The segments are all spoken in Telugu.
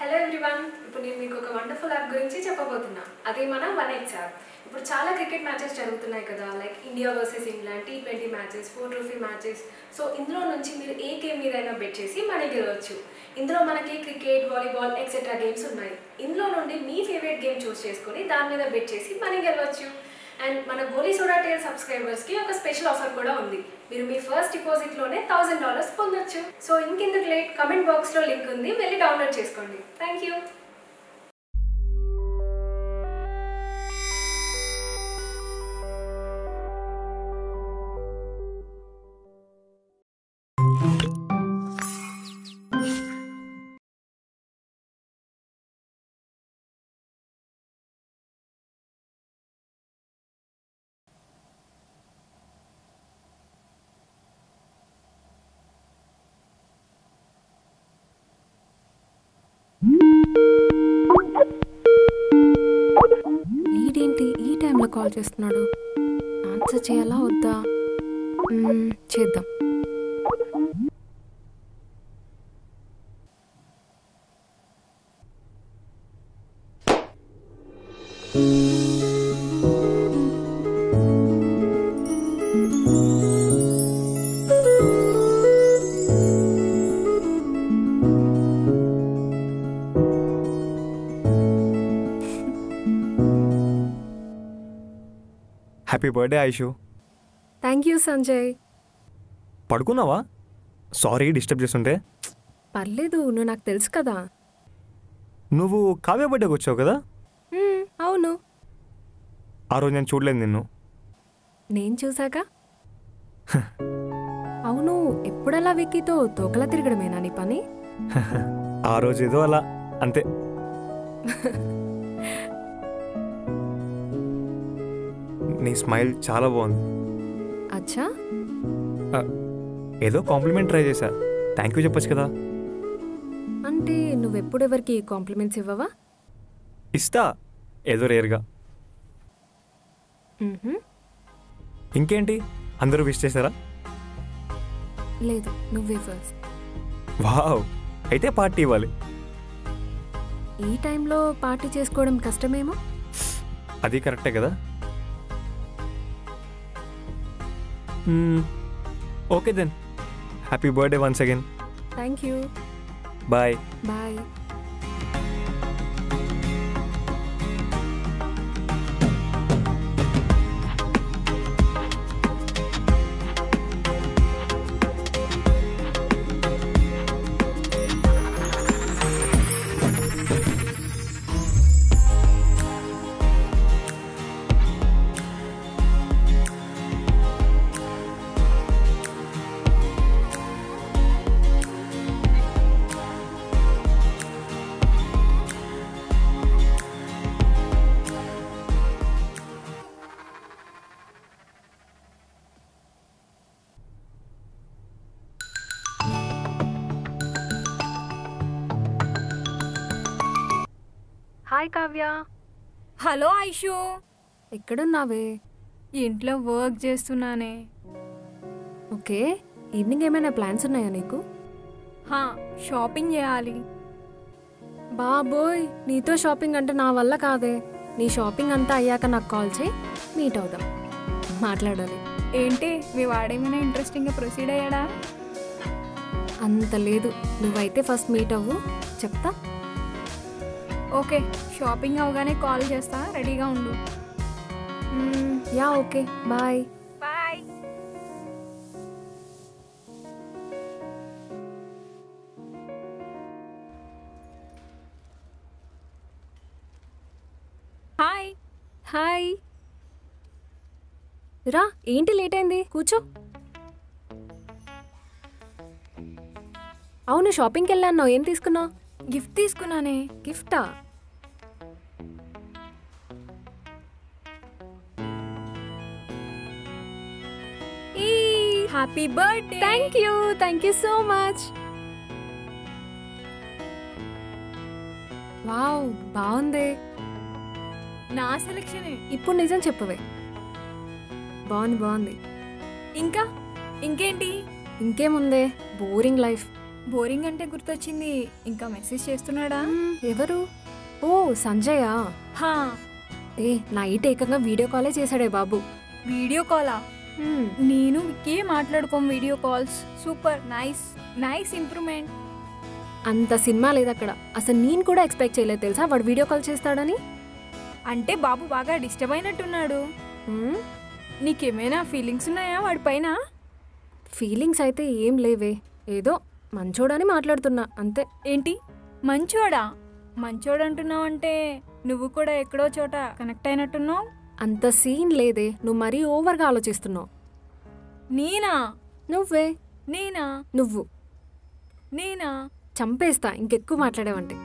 హలో ఎవ్రీవన్ ఇప్పుడు నేను మీకు ఒక వండర్ఫుల్ యాప్ గురించి చెప్పబోతున్నా అదే మన వన్ ఎక్స్ యాప్ ఇప్పుడు చాలా క్రికెట్ మ్యాచెస్ జరుగుతున్నాయి కదా like India versus England T twenty matches four trophy matches so ఇందులో నుంచి మీరు ఏ గేమ్ మీదైనా బెట్ చేసి మనీ గెలవచ్చు ఇందులో మనకి క్రికెట్ వాలీబాల్ ఎక్సెట్రా గేమ్స్ ఉన్నాయి ఇందులో నుండి మీ ఫేవరెట్ గేమ్ చూస్ చేసుకొని దాని మీద బెట్ చేసి మనీ గెలవచ్చు అండ్ మన గోలీ సోడా టేల్ సబ్స్క్రైబర్స్కి ఒక స్పెషల్ ఆఫర్ కూడా ఉంది మీరు మీ ఫస్ట్ డిపాజిట్లోనే థౌసండ్ డాలర్స్ పొందొచ్చు సో ఇంకెందుకు లేట్ కమెంట్ బాక్స్లో లింక్ ఉంది వెళ్ళి డౌన్లోడ్ చేసుకోండి థ్యాంక్ యూ ఈడేంటి ఈ టైంలో కాల్ చేస్తున్నాడు ఆన్సర్ చేయాలా వద్దా మ్మ్, చేద్దాం happy birthday Aishu thank you Sanjay పడుకున్నావా సారీ డిస్టర్బ్ చేస్తుంటే పర్లేదు నువ్వు నాకు తెలుసు కదా నువ్వు కావ్య బర్త్డేకి వచ్చావు కదా మ్మ్, అవును ఆ రోజు నేను చూడలేదు నిన్ను నేను చూసాక అవును ఎప్పుడలా విక్కీతో తోకలా తిరగడమేనా నీ పని ఆ రోజు ఏదో అలా అంతే నీ స్మైల్ చాలా బాగుంది అచ్చా ఏదో కాంప్లిమెంట్ ట్రై చేశా థ్యాంక్ యూ చెప్పొచ్చు కదా అంటే నువ్వెప్పుడెవరికి కాంప్లిమెంట్స్ ఇవ్వవా ఇస్తా ఏదో రేర్గా మ్హూ. ఇంకేంటి అందరూ విష్ చేశారా లేదు నువ్వే ఫస్ట్ వావ్ అయితే పార్టీ ఇవ్వాలి ఈ టైంలో పార్టీ చేసుకోవడం కష్టమేమో అది కరెక్టే కదా okay then happy birthday once again thank you bye bye hi Kavya hello Aishu ఎక్కడున్నావే ఇంట్లో వర్క్ చేస్తున్నానే ఓకే ఈవినింగ్ ఏమైనా ప్లాన్స్ ఉన్నాయా నీకు హా షాపింగ్ చేయాలి బాబోయ్ నీతో షాపింగ్ అంటే నా వల్ల కాదే నీ షాపింగ్ అంతా అయ్యాక నాకు కాల్ చేయి మీట్ అవుదాం మాట్లాడాలి ఏంటి మీ వాడేమైనా ఇంట్రెస్టింగ్గా ప్రొసీడ్ అయ్యాడా అంత లేదు నువ్వైతే ఫస్ట్ మీట్ అవ్వు చెప్తా ఓకే షాపింగ్ అవగానే కాల్ చేస్తా రెడీగా ఉండు మ్మ్, yeah okay bye bye hi hi రా ఏంటి లేట్ అయింది కూర్చో అవును షాపింగ్కి వెళ్ళాను ఏం తీసుకున్నావు గిఫ్ట్ తీసుకున్నానే గిఫ్టా ఈ happy birthday thank you thank you so much wow బాగుంది నా సెలక్షనే ఇప్పుడు నిజం చెప్పవే బాగుంది బాగుంది ఇంకా ఇంకేంటి ఇంకేముందే బోరింగ్ లైఫ్ బోరింగ్ అంటే గుర్తొచ్చింది ఇంకా మెసేజ్ చేస్తున్నాడా మ్మ్, ఎవరు ఓ సంజయా హా ఏ నైట్ ఏకంగా వీడియో కాలే చేశాడే బాబు వీడియో కాలా మ్మ్, నేను విక్కీ మాట్లాడుకోం video calls super nice nice improvement అంత సినిమా లేదు అక్కడ అసలు నేను కూడా ఎక్స్పెక్ట్ చేయలేదు తెలుసా వాడు వీడియో కాల్ చేస్తాడని అంటే బాబు బాగా డిస్టర్బ్ అయినట్టున్నాడు మ్మ్, నీకేమైనా ఫీలింగ్స్ ఉన్నాయా వాడిపైన ఫీలింగ్స్ అయితే ఏం లేవే ఏదో మంచోడని మాట్లాడుతున్నా అంతే ఏంటి మంచోడా మంచోడు అంటున్నావు అంటే నువ్వు కూడా ఎక్కడో చోట కనెక్ట్ అయినట్టున్నావు అంత సీన్ లేదే నువ్వు మరీ ఓవర్గా ఆలోచిస్తున్నావు నేనా నువ్వే నేనా నువ్వు నేనా చంపేస్తా ఇంకెక్కువ మాట్లాడావంటే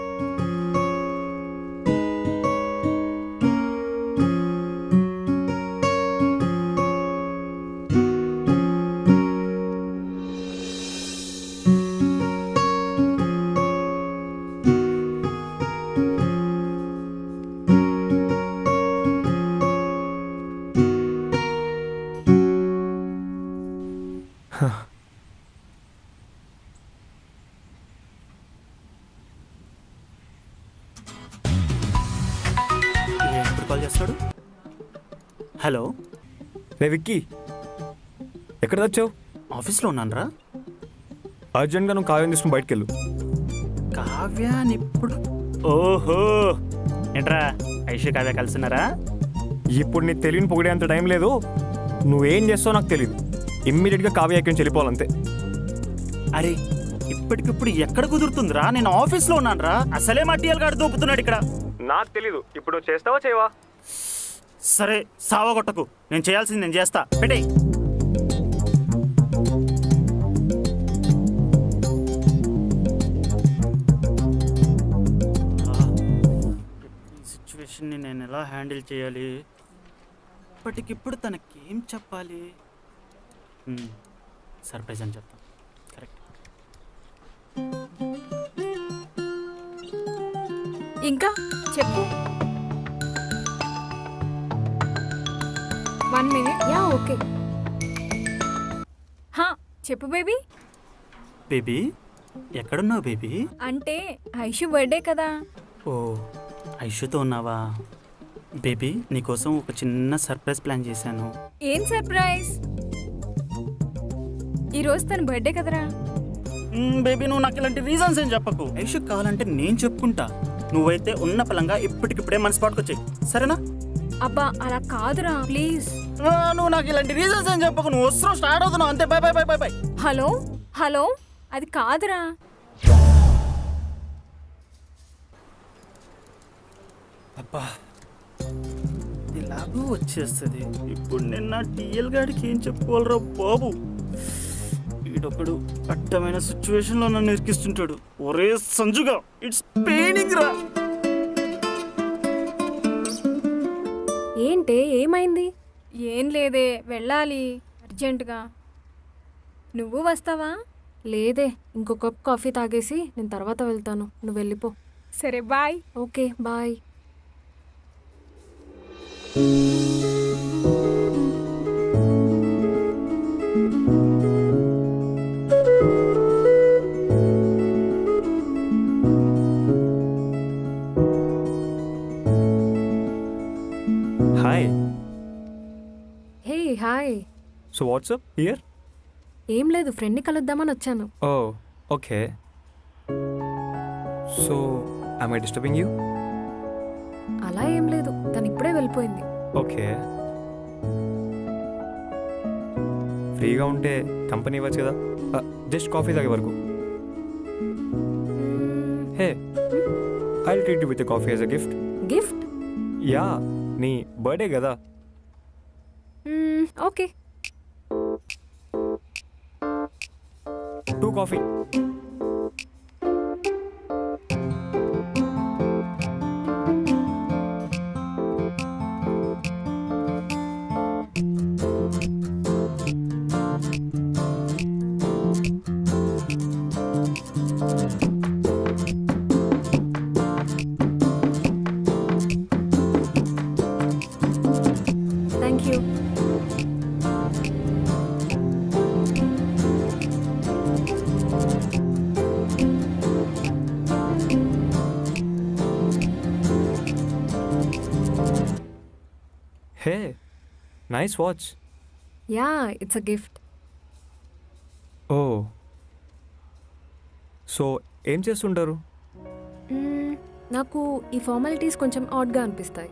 ఎప్పుడు కాల్ చేస్తాడు హలో రే విక్కీ ఎక్కడ తెచ్చావు ఆఫీస్లో ఉన్నానరా అర్జెంట్గా నువ్వు కావ్యం తీసుకుని బయటకు వెళ్ళు కావ్యాని ఇప్పుడు ఓహో ఏంట్రా ఐషు కావ్య కలిసినారా ఇప్పుడు నీకు తెలియని పొగిడే అంత టైం లేదు నువ్వేం చేస్తావో నాకు తెలియదు ఇమ్మీడియట్గా కావ్య ఎక్కడి నుంచి వెళ్ళిపోవాలంతే అరే ఇప్పటికిప్పుడు ఎక్కడ కుదురుతుందిరా నేను ఆఫీస్లో ఉన్నానరా అసలే మా టీఎల్ గాడు దూపుతున్నాడు ఇక్కడ నాకు తెలీదు ఇప్పుడు చేస్తావా చేయవా సరే సావగొట్టకు నేను చేయాల్సింది నేను చేస్తా పెట్టేయ్ ఈ సిచ్యువేషన్ని నేను ఎలా హ్యాండిల్ చేయాలి ఇప్పటికిప్పుడు తనకేం చెప్పాలి హ్మ్, సర్ప్రైజ్ అని చెప్తాను కరెక్ట్ ఇంకా చెప్పు వన్ మినిట్ యా ఓకే హా చెప్పు బేబీ బేబీ ఎక్కడున్నావు బేబీ అంటే ఐషు బర్త్డే కదా ఓ ఐషుతో ఉన్నావా బేబీ నీకోసం ఒక చిన్న సర్ప్రైజ్ ప్లాన్ చేశాను ఏం సర్ప్రైజ్ ఈరోజు తన బర్త్డే కదరా మ్మ్, బేబీ నువ్వు నాకు ఇలాంటి రీజన్స్ ఏం చెప్పకు ఐషు కావాలంటే నేను చెప్పుకుంటా నువ్వైతే ఉన్న పలంగా ఇప్పటికిప్పుడే మన స్పాట్కి వచ్చాయి సరేనా అబ్బా అలా కాదురా ప్లీజ్ ఆ, నువ్వు నాకు ఇలాంటి రీజన్స్ ఏం చెప్పకు నువ్వు వస్తున్నావు స్టార్ట్ అవుతున్నావు అంతే bye bye bye bye bye hello hello అది కాదురా అబ్బా ఇలాగూ వచ్చేస్తుంది ఇప్పుడు నిన్న టీఎల్ గాడికి ఏం చెప్పుకోవాలరా బాబు వీడొకడు అడ్డమైన సిచ్యువేషన్లో నన్ను ఇరికిస్తుంటాడు ఒరే సంజుగా ఇట్స్ పెయినింగ్ రా ఏంటే ఏమైంది ఏం లేదే వెళ్ళాలి అర్జెంటుగా నువ్వు వస్తావా లేదే ఇంకో కప్ కాఫీ తాగేసి నేను తర్వాత వెళ్తాను నువ్వు వెళ్ళిపో సరే bye okay bye hi hey hi so what's up here ఏం లేదు ఫ్రెండ్ని కలుద్దామని వచ్చాను oh okay so I'm I disturbing you అలా ఏం లేదు తను ఇప్పుడే వెళ్ళిపోయింది ఓకే ఫ్రీగా ఉంటే కంపెనీ ఇవ్వచ్చు కదా జస్ట్ కాఫీ తాగే వరకు hey I treat with coffee as a gift gift yeah నీ బర్త్డే కదా okay two coffee thank you hey nice watch yeah it's a gift oh so ఏం చేస్తుంటారు నాకు ఈ ఫార్మాలిటీస్ కొంచెం ఆడ్గా అనిపిస్తాయి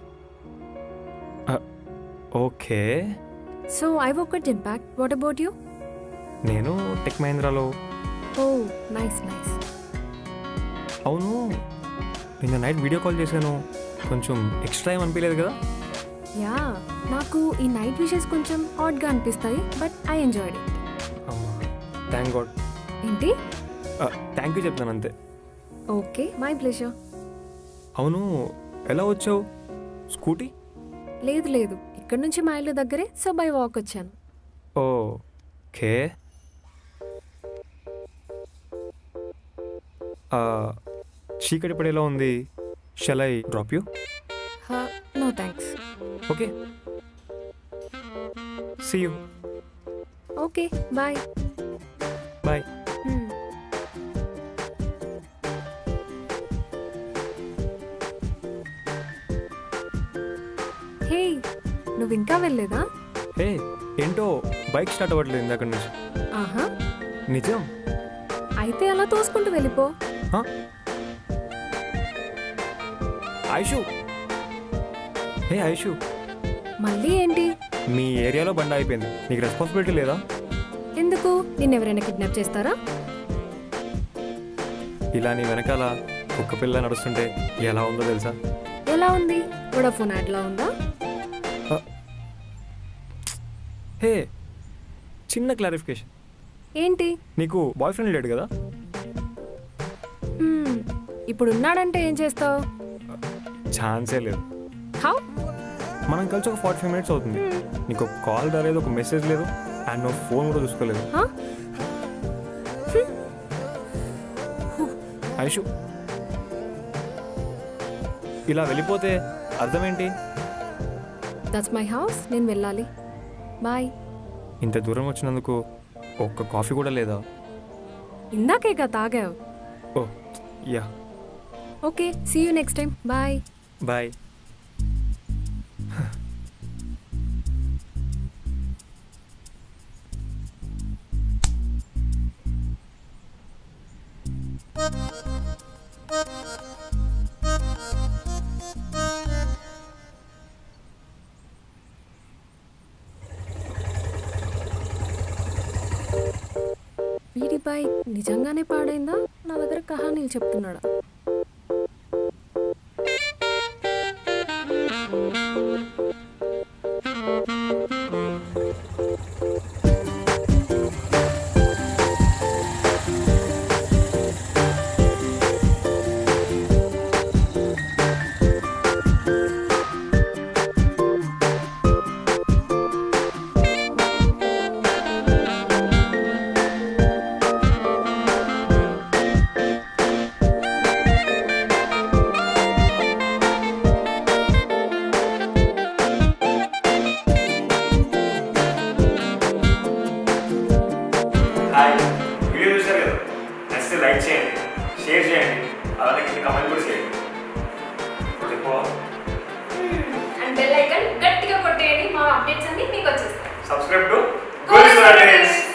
okay so I work at Impact what about you నేను టెక్ మహీంద్రాలో ఓ నైస్ నైస్ అవును నిన్న నైట్ వీడియో కాల్ చేశాను కొంచెం ఎక్స్ట్రా ఏం అనిపించలేదు కదా యా నాకు ఈ నైట్ విషెస్ కొంచెం ఆడ్గా అనిపిస్తాయి but I enjoyed it thank God ఏంటి థ్యాంక్ యూ చెప్తాను అంతే ఓకే మై ప్లెజర్ అవును ఎలా వచ్చావు స్కూటీ లేదు లేదు ఇక్కడ నుంచి మా ఇల్లు దగ్గరే సో బై వాక్ వచ్చాను ఓకే చీకటి పడి ఎలా ఉంది shall I drop you no thanks okay see you okay bye bye hey నువ్వు ఇంకా వెళ్ళలేదా హే ఏంటో బైక్ స్టార్ట్ అవ్వట్లేదు ఇందాక నుంచి ఆహా నిజం అయితే అలా తోసుకుంటూ వెళ్ళిపో హ? ఐషు హే ఐషు మళ్ళీ ఏంటి మీ ఏరియాలో బండ అయిపోయింది నీకు రెస్పాన్సిబిలిటీ లేదా ఎందుకు నిన్నెవరైనా కిడ్నాప్ చేస్తారా ఇలా నీ వెనకాల కుక్క పిల్ల నడుస్తుంటే ఎలా ఉందో తెలుసా ఎలా ఉంది వోడాఫోన్ యాడ్లా ఉందా హే చిన్న క్లారిఫికేషన్ ఏంటి నీకు బాయ్ ఫ్రెండ్ లేడు కదా మ్మ్, ఇప్పుడు ఉన్నాడంటే ఏం చేస్తావు ఛాన్సే లేదు హౌ మనం కలిసి ఒక ఫార్టీ ఫైవ్ మినిట్స్ అవుతుంది నీకు ఒక కాల్ రాలేదు ఒక మెసేజ్ లేదు అండ్ నువ్వు ఫోన్ కూడా చూసుకోలేదు ఐషు ఇలా వెళ్ళిపోతే అర్థం ఏంటి దట్స్ మై హౌస్ నేను వెళ్ళాలి బాయ్ ఇంత దూరం వచ్చినందుకు ఒక్క కాఫీ కూడా లేదా ఇందాకేగా తాగావు oh yeah okay see you next time bye bye వీడి బైక్ నిజంగానే పాడైందా నా దగ్గర కహానీలు చెప్తున్నాడా హాయ్ వీడియో చూశారు కదా నచ్చితే లైక్ చేయండి షేర్ చేయండి అలానే కింద కమెంట్ కూడా చేయండి ఇప్పుడు చెప్పవా అండ్ బెల్ ఐకన్ గట్టిగా కొట్టేయండి మా అప్డేట్స్ అన్ని మీకు వచ్చేస్తాయి subscribe to Goals for Happiness.